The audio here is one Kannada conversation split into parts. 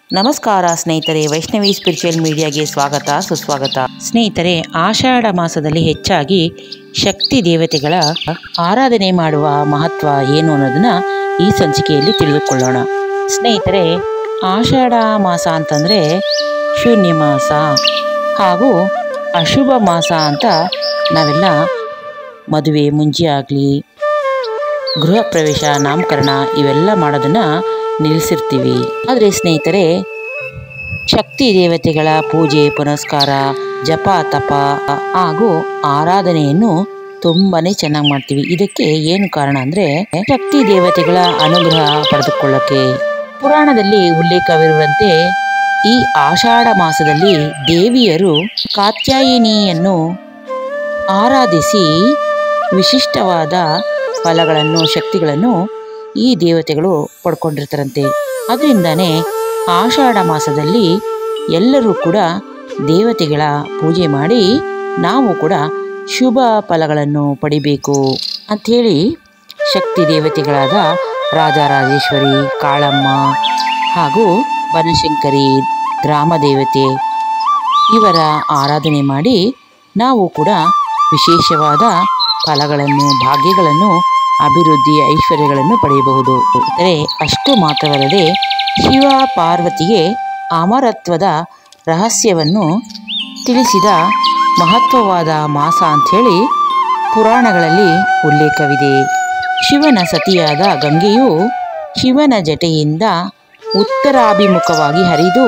ನಮಸ್ಕಾರ ಸ್ನೇಹಿತರೆ ವೈಷ್ಣವಿ ಸ್ಪಿರಿಚುವಲ್ ಮೀಡಿಯಾಗೆ ಸ್ವಾಗತ ಸುಸ್ವಾಗತ ಸ್ನೇಹಿತರೆ ಆಷಾಢ ಮಾಸದಲ್ಲಿ ಹೆಚ್ಚಾಗಿ ಶಕ್ತಿ ದೇವತೆಗಳ ಆರಾಧನೆ ಮಾಡುವ ಮಹತ್ವ ಏನು ಅನ್ನೋದನ್ನ ಈ ಸಂಚಿಕೆಯಲ್ಲಿ ತಿಳಿದುಕೊಳ್ಳೋಣ ಸ್ನೇಹಿತರೆ ಆಷಾಢ ಮಾಸ ಅಂತಂದರೆ ಶೂನ್ಯ ಮಾಸ ಹಾಗೂ ಅಶುಭ ಮಾಸ ಅಂತ ನಾವೆಲ್ಲ ಮದುವೆ ಮುಂಜಿ ಆಗಲಿ ಗೃಹ ಪ್ರವೇಶ ನಾಮಕರಣ ಇವೆಲ್ಲ ಮಾಡೋದನ್ನ ನಿಲ್ಲಿಸಿರ್ತೀವಿ ಆದರೆ ಸ್ನೇಹಿತರೆ ಶಕ್ತಿ ದೇವತೆಗಳ ಪೂಜೆ ಪುನಸ್ಕಾರ ಜಪ ತಪ ಹಾಗೂ ಆರಾಧನೆಯನ್ನು ತುಂಬಾನೇ ಚೆನ್ನಾಗಿ ಮಾಡ್ತೀವಿ ಇದಕ್ಕೆ ಏನು ಕಾರಣ ಅಂದ್ರೆ ಶಕ್ತಿ ದೇವತೆಗಳ ಅನುಗ್ರಹ ಪಡೆದುಕೊಳ್ಳಕ್ಕೆ ಪುರಾಣದಲ್ಲಿ ಉಲ್ಲೇಖವಿರುವಂತೆ ಈ ಆಷಾಢ ಮಾಸದಲ್ಲಿ ದೇವಿಯರು ಕಾತ್ಯಾಯಿನಿಯನ್ನು ಆರಾಧಿಸಿ ವಿಶಿಷ್ಟವಾದ ಫಲಗಳನ್ನು ಶಕ್ತಿಗಳನ್ನು ಈ ದೇವತೆಗಳು ಪಡ್ಕೊಂಡಿರ್ತಾರಂತೆ ಅದರಿಂದಾನೇ ಆಷಾಢ ಮಾಸದಲ್ಲಿ ಎಲ್ಲರೂ ಕೂಡ ದೇವತೆಗಳ ಪೂಜೆ ಮಾಡಿ ನಾವು ಕೂಡ ಶುಭ ಫಲಗಳನ್ನು ಪಡಿಬೇಕು ಅಂಥೇಳಿ ಶಕ್ತಿ ದೇವತೆಗಳಾದ ರಾಜರಾಜೇಶ್ವರಿ ಕಾಳಮ್ಮ ಹಾಗೂ ಬನಶಂಕರಿ ಗ್ರಾಮ ದೇವತೆ ಇವರ ಆರಾಧನೆ ಮಾಡಿ ನಾವು ಕೂಡ ವಿಶೇಷವಾದ ಫಲಗಳನ್ನು ಭಾಗ್ಯಗಳನ್ನು ಅಭಿವೃದ್ಧಿ ಐಶ್ವರ್ಯಗಳನ್ನು ಪಡೆಯಬಹುದು ಅಂದರೆ ಅಷ್ಟು ಮಾತ್ರವಲ್ಲದೆ ಶಿವ ಪಾರ್ವತಿಗೆ ಅಮರತ್ವದ ರಹಸ್ಯವನ್ನು ತಿಳಿಸಿದ ಮಹತ್ವವಾದ ಮಾಸ ಅಂಥೇಳಿ ಪುರಾಣಗಳಲ್ಲಿ ಉಲ್ಲೇಖವಿದೆ ಶಿವನ ಸತಿಯಾದ ಗಂಗೆಯು ಶಿವನ ಜಟೆಯಿಂದ ಉತ್ತರಾಭಿಮುಖವಾಗಿ ಹರಿದು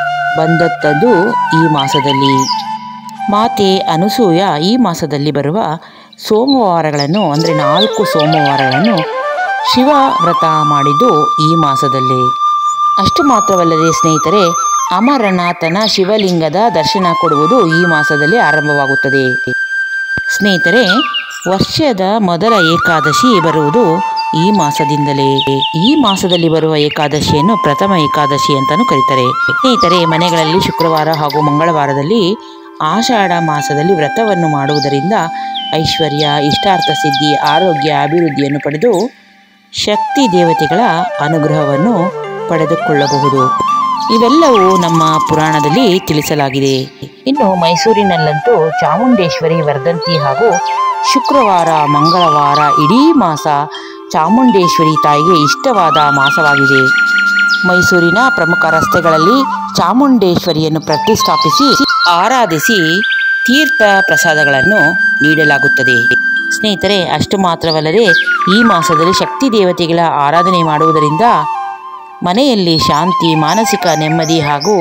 ಬಂದದ್ದು ಈ ಮಾಸದಲ್ಲಿ ಮಾತೆ ಅನಸೂಯ ಈ ಮಾಸದಲ್ಲಿ ಬರುವ ಸೋಮವಾರಗಳನ್ನು ಅಂದರೆ ನಾಲ್ಕು ಸೋಮವಾರಗಳನ್ನು ಶಿವ ವ್ರತ ಮಾಡಿದ್ದು ಈ ಮಾಸದಲ್ಲಿ ಅಷ್ಟು ಮಾತ್ರವಲ್ಲದೆ ಸ್ನೇಹಿತರೆ ಅಮರನಾಥನ ಶಿವಲಿಂಗದ ದರ್ಶನ ಕೊಡುವುದು ಈ ಮಾಸದಲ್ಲಿ ಆರಂಭವಾಗುತ್ತದೆ ಸ್ನೇಹಿತರೆ ವರ್ಷದ ಮೊದಲ ಏಕಾದಶಿ ಬರುವುದು ಈ ಮಾಸದಿಂದಲೇ ಈ ಮಾಸದಲ್ಲಿ ಬರುವ ಏಕಾದಶಿಯನ್ನು ಪ್ರಥಮ ಏಕಾದಶಿ ಅಂತಾನೂ ಕರೀತಾರೆ ಸ್ನೇಹಿತರೆ ಮನೆಗಳಲ್ಲಿ ಶುಕ್ರವಾರ ಹಾಗೂ ಮಂಗಳವಾರದಲ್ಲಿ ಆಷಾಢ ಮಾಸದಲ್ಲಿ ವ್ರತವನ್ನು ಮಾಡುವುದರಿಂದ ಐಶ್ವರ್ಯ ಇಷ್ಟಾರ್ಥ ಸಿದ್ಧಿ ಆರೋಗ್ಯ ಅಭಿವೃದ್ಧಿಯನ್ನು ಪಡೆದು ಶಕ್ತಿ ದೇವತೆಗಳ ಅನುಗ್ರಹವನ್ನು ಪಡೆದುಕೊಳ್ಳಬಹುದು ಇವೆಲ್ಲವೂ ನಮ್ಮ ಪುರಾಣದಲ್ಲಿ ತಿಳಿಸಲಾಗಿದೆ ಇನ್ನು ಮೈಸೂರಿನಲ್ಲಂತೂ ಚಾಮುಂಡೇಶ್ವರಿ ವರ್ಧಂತಿ ಹಾಗೂ ಶುಕ್ರವಾರ ಮಂಗಳವಾರ ಇಡೀ ಮಾಸ ಚಾಮುಂಡೇಶ್ವರಿ ತಾಯಿಗೆ ಇಷ್ಟವಾದ ಮಾಸವಾಗಿದೆ ಮೈಸೂರಿನ ಪ್ರಮುಖ ರಸ್ತೆಗಳಲ್ಲಿ ಚಾಮುಂಡೇಶ್ವರಿಯನ್ನು ಪ್ರತಿಷ್ಠಾಪಿಸಿ ಆರಾಧಿಸಿ ತೀರ್ಥ ಪ್ರಸಾದಗಳನ್ನು ನೀಡಲಾಗುತ್ತದೆ ಸ್ನೇಹಿತರೆ ಅಷ್ಟು ಮಾತ್ರವಲ್ಲದೆ ಈ ಮಾಸದಲ್ಲಿ ಶಕ್ತಿ ದೇವತೆಗಳ ಆರಾಧನೆ ಮಾಡುವುದರಿಂದ ಮನೆಯಲ್ಲಿ ಶಾಂತಿ ಮಾನಸಿಕ ನೆಮ್ಮದಿ ಹಾಗೂ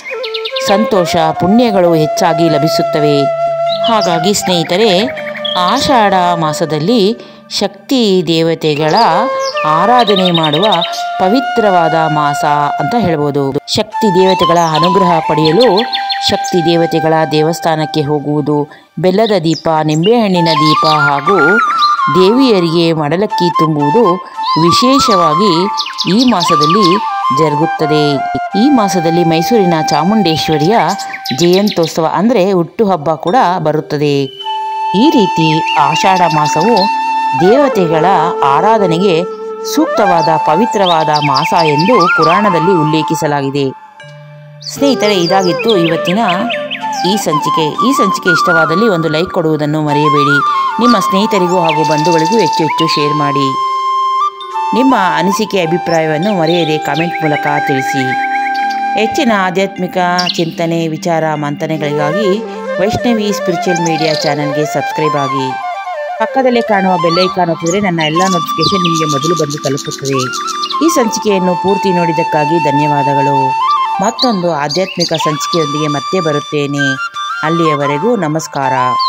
ಸಂತೋಷ ಪುಣ್ಯಗಳು ಹೆಚ್ಚಾಗಿ ಲಭಿಸುತ್ತವೆ ಹಾಗಾಗಿ ಸ್ನೇಹಿತರೆ ಆಷಾಢ ಮಾಸದಲ್ಲಿ ಶಕ್ತಿ ದೇವತೆಗಳ ಆರಾಧನೆ ಮಾಡುವ ಪವಿತ್ರವಾದ ಮಾಸ ಅಂತ ಹೇಳ್ಬೋದು ಶಕ್ತಿ ದೇವತೆಗಳ ಅನುಗ್ರಹ ಪಡೆಯಲು ಶಕ್ತಿ ದೇವತೆಗಳ ದೇವಸ್ಥಾನಕ್ಕೆ ಹೋಗುವುದು ಬೆಲ್ಲದ ದೀಪ ನಿಂಬೆಹಣ್ಣಿನ ದೀಪ ಹಾಗೂ ದೇವಿಯರಿಗೆ ಮಡಲಕ್ಕಿ ತುಂಬುವುದು ವಿಶೇಷವಾಗಿ ಈ ಮಾಸದಲ್ಲಿ ಜರುಗುತ್ತದೆ ಈ ಮಾಸದಲ್ಲಿ ಮೈಸೂರಿನ ಚಾಮುಂಡೇಶ್ವರಿಯ ಜಯಂತ್ಯೋತ್ಸವ ಅಂದರೆ ಹುಟ್ಟುಹಬ್ಬ ಕೂಡ ಬರುತ್ತದೆ ಈ ರೀತಿ ಆಷಾಢ ಮಾಸವು ದೇವತೆಗಳ ಆರಾಧನೆಗೆ ಸೂಕ್ತವಾದ ಪವಿತ್ರವಾದ ಮಾಸ ಎಂದು ಪುರಾಣದಲ್ಲಿ ಉಲ್ಲೇಖಿಸಲಾಗಿದೆ ಸ್ನೇಹಿತರೆ ಇದಾಗಿತ್ತು ಇವತ್ತಿನ ಈ ಸಂಚಿಕೆ ಈ ಸಂಚಿಕೆ ಇಷ್ಟವಾದಲ್ಲಿ ಒಂದು ಲೈಕ್ ಕೊಡುವುದನ್ನು ಮರೆಯಬೇಡಿ ನಿಮ್ಮ ಸ್ನೇಹಿತರಿಗೂ ಹಾಗೂ ಬಂಧುಗಳಿಗೂ ಹೆಚ್ಚು ಹೆಚ್ಚು ಶೇರ್ ಮಾಡಿ ನಿಮ್ಮ ಅನಿಸಿಕೆ ಅಭಿಪ್ರಾಯವನ್ನು ಮರೆಯದೆ ಕಾಮೆಂಟ್ ಮೂಲಕ ತಿಳಿಸಿ ಹೆಚ್ಚಿನ ಆಧ್ಯಾತ್ಮಿಕ ಚಿಂತನೆ ವಿಚಾರ ಮಂಥನೆಗಳಿಗಾಗಿ ವೈಷ್ಣವಿ ಸ್ಪಿರಿಚುವಲ್ ಮೀಡಿಯಾ ಚಾನಲ್ಗೆ ಸಬ್ಸ್ಕ್ರೈಬ್ ಆಗಿ ಪಕ್ಕದಲ್ಲೇ ಕಾಣುವ ಬೆಲ್ಲೈಕಾನ್ ಒತ್ತಿದರೆ ನನ್ನ ಎಲ್ಲ ನೋಟಿಫಿಕೇಶನ್ ನಿಮಗೆ ಮೊದಲು ಬಂದು ತಲುಪುತ್ತದೆ ಈ ಸಂಚಿಕೆಯನ್ನು ಪೂರ್ತಿ ನೋಡಿದ್ದಕ್ಕಾಗಿ ಧನ್ಯವಾದಗಳು ಮತ್ತೊಂದು ಆಧ್ಯಾತ್ಮಿಕ ಸಂಚಿಕೆಯೊಂದಿಗೆ ಮತ್ತೆ ಬರುತ್ತೇನೆ ಅಲ್ಲಿಯವರೆಗೂ ನಮಸ್ಕಾರ